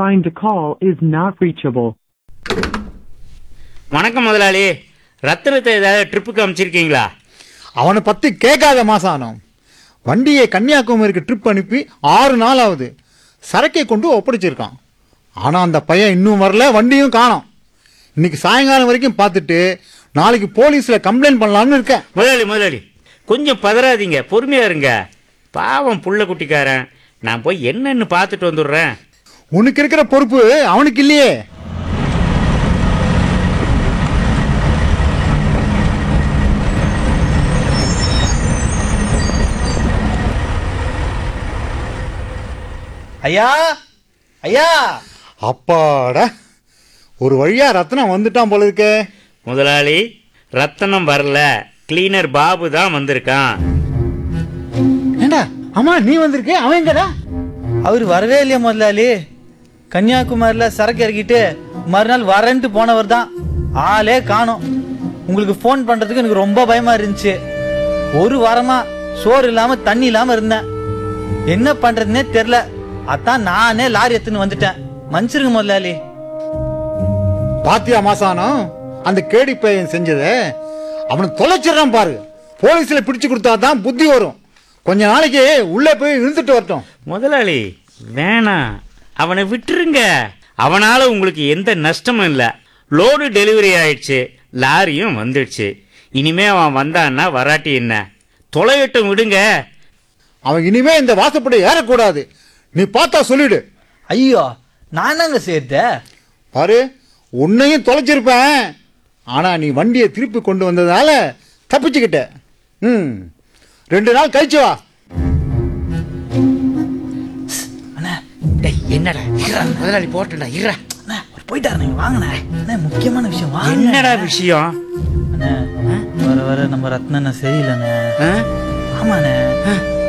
find the call is not reachable. வணக்கம் முதலாளி ரத்தினத்தை ஏதாவது ட்ரிப்புக்கு அமைச்சிருக்கீங்களா அவனை பத்தி கேட்காத மாசானம் வண்டியை கன்னியாகுமரிக்கு ட்ரிப் அனுப்பி ஆறு நாள் ஆகுது சரக்கை கொண்டு ஒப்படைச்சிருக்கான் ஆனா அந்த பையன் இன்னும் வரல வண்டியும் காணோம் இன்னைக்கு சாயங்காலம் வரைக்கும் பார்த்துட்டு நாளைக்கு போலீஸ்ல கம்ப்ளைண்ட் பண்ணலாம்னு இருக்கேன் முதலாளி முதலாளி கொஞ்சம் பதறாதீங்க பொறுமையா இருங்க பாவம் புள்ள குட்டிக்காரன் நான் போய் என்னன்னு பார்த்துட்டு வந்துடுறேன் உனக்கு இருக்கிற பொறுப்பு அவனுக்கு இல்லையே ஐயா ஐயா அப்பாடா ஒரு வழியா ரத்னம் வந்துட்டான் போல இருக்கே முதலாளி ரத்தனம் வரல கிளீனர் பாபு தான் வந்திருக்கான் ஏண்டா ஆமா நீ வந்திருக்கே அவன் எங்கடா அவர் வரவே இல்லையா முதலாளி கன்னியாகுமரியில சரக்கு இறக்கிட்டு மறுநாள் வரேன்ட்டு போனவர் தான் ஆளே காணோம் உங்களுக்கு ஃபோன் பண்றதுக்கு எனக்கு ரொம்ப பயமா இருந்துச்சு ஒரு வாரமா சோறு இல்லாம தண்ணி இல்லாம இருந்தேன் என்ன பண்றதுன்னே தெரியல அதான் நானே லாரி எடுத்துன்னு வந்துட்டேன் மன்னிச்சிருங்க முதலாளி பாத்தியா மாசானம் அந்த கேடி பையன் செஞ்சதை அவனுக்கு தொலைச்சிடறான் பாரு போலீஸ்ல பிடிச்சு கொடுத்தா தான் புத்தி வரும் கொஞ்ச நாளைக்கு உள்ளே போய் இழுத்துட்டு வரட்டும் முதலாளி வேணாம் அவனை விட்டுருங்க அவனால உங்களுக்கு எந்த நஷ்டமும் இல்லை லோடு டெலிவரி ஆயிடுச்சு லாரியும் வந்துடுச்சு இனிமே அவன் வந்தான்னா வராட்டி என்ன தொலையட்டும் விடுங்க அவன் இனிமே இந்த வாசப்படி ஏறக்கூடாது நீ பார்த்தா சொல்லிடு ஐயோ நானாங்க சேர்த்த பாரு உன்னையும் தொலைச்சிருப்பேன் ஆனா நீ வண்டியை திருப்பி கொண்டு வந்ததால தப்பிச்சுக்கிட்ட ம் ரெண்டு நாள் கழிச்சு வா அண்ணா டேய் என்னடா இருடா, முதலாளி போட்டுடா இருடா அண்ணா அவர் போயிட்டாரு நீங்க வாங்கண்ணே அண்ணா முக்கியமான விஷயம் வாங்க என்னடா விஷயம் அண்ணா வர வர நம்ம ரத்னா சரியில்லைண்ணே ஆ? ஆமாண்ணே